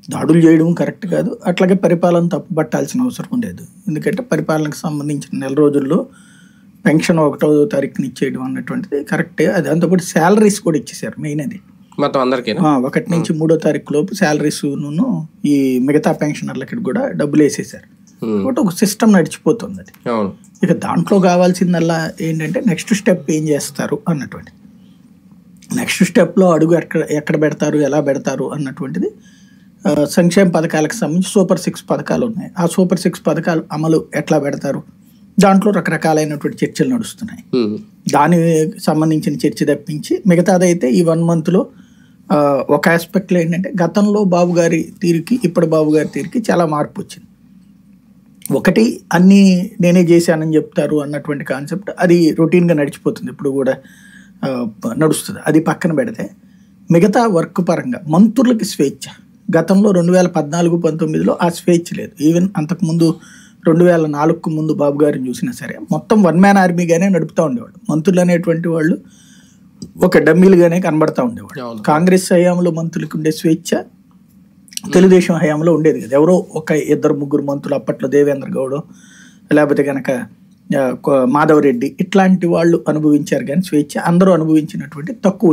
దాడులు చేయడం కరెక్ట్ కాదు అట్లాగే పరిపాలన తప్పు పట్టాల్సిన అవసరం లేదు ఎందుకంటే పరిపాలనకు సంబంధించిన నెల రోజుల్లో పెన్షన్ ఒకటో తారీఖున ఇచ్చేయడం అన్నటువంటిది కరెక్టే అది దాంతోపాటు శాలరీస్ కూడా ఇచ్చేసారు మెయిన్ అది మొత్తం అందరికీ ఆ, ఒకటి నుంచి మూడో తారీఖు లోపు శాలరీస్ ఈ మిగతా పెన్షనర్లకి కూడా డబ్బులు వేసేసారు కాబట్టి ఒక సిస్టమ్ నడిచిపోతుంది అది అవును ఇక దాంట్లో కావాల్సిందల్లా ఏంటంటే నెక్స్ట్ స్టెప్ ఏం చేస్తారు అన్నటువంటి నెక్స్ట్ స్టెప్లో అడుగు ఎక్కడ ఎక్కడ పెడతారు ఎలా పెడతారు అన్నటువంటిది ఆ, సంక్షేమ పథకాలకు సంబంధించి సూపర్ సిక్స్ పథకాలు ఉన్నాయి ఆ సూపర్ సిక్స్ పథకాలు అమలు ఎట్లా పెడతారు దాంట్లో రకరకాలైనటువంటి చర్చలు నడుస్తున్నాయి ఉమ్. దానికి సంబంధించిన చర్చ తప్పించి మిగతాదైతే ఈ వన్ మంత్లో ఒక ఆస్పెక్ట్లో ఏంటంటే గతంలో బాబు గారి తీరుకి ఇప్పుడు బాబు గారి తీరుకి చాలా మార్పు వచ్చింది ఒకటి అన్నీ నేనే చేశానని చెప్తారు అన్నటువంటి కాన్సెప్ట్ అది రొటీన్గా నడిచిపోతుంది ఇప్పుడు కూడా ఆ, ప- నడుస్తుంది అది పక్కన పెడితే మిగతా వర్క్ పరంగా మంత్రులకి స్వేచ్ఛ గతంలో రెండు వేల పద్నాలుగు పంతొమ్మిదిలో ఆ స్వేచ్ఛ లేదు ఈవెన్ అంతకుముందు రెండు వేల నాలుగుకు ముందు బాబు గారిని చూసినా సరే మొత్తం వన్ మ్యాన్ ఆర్మీగానే నడుపుతూ ఉండేవాళ్ళు మంత్రులు అనేటువంటి వాళ్ళు ఒక డమ్మీలుగానే కనబడతా ఉండేవాళ్ళు అవును. కాంగ్రెస్ హయాంలో మంత్రులకు ఉండే స్వేచ్ఛ తెలుగుదేశం హయాంలో ఉండేది కదా ఎవరో ఒక ఇద్దరు ముగ్గురు మంత్రులు అప్పట్లో దేవేంద్ర గౌడ్ లేకపోతే కనుక మాధవరెడ్డి ఇట్లాంటి వాళ్ళు అనుభవించారు కానీ స్వేచ్ఛ అందరూ అనుభవించినటువంటి తక్కువ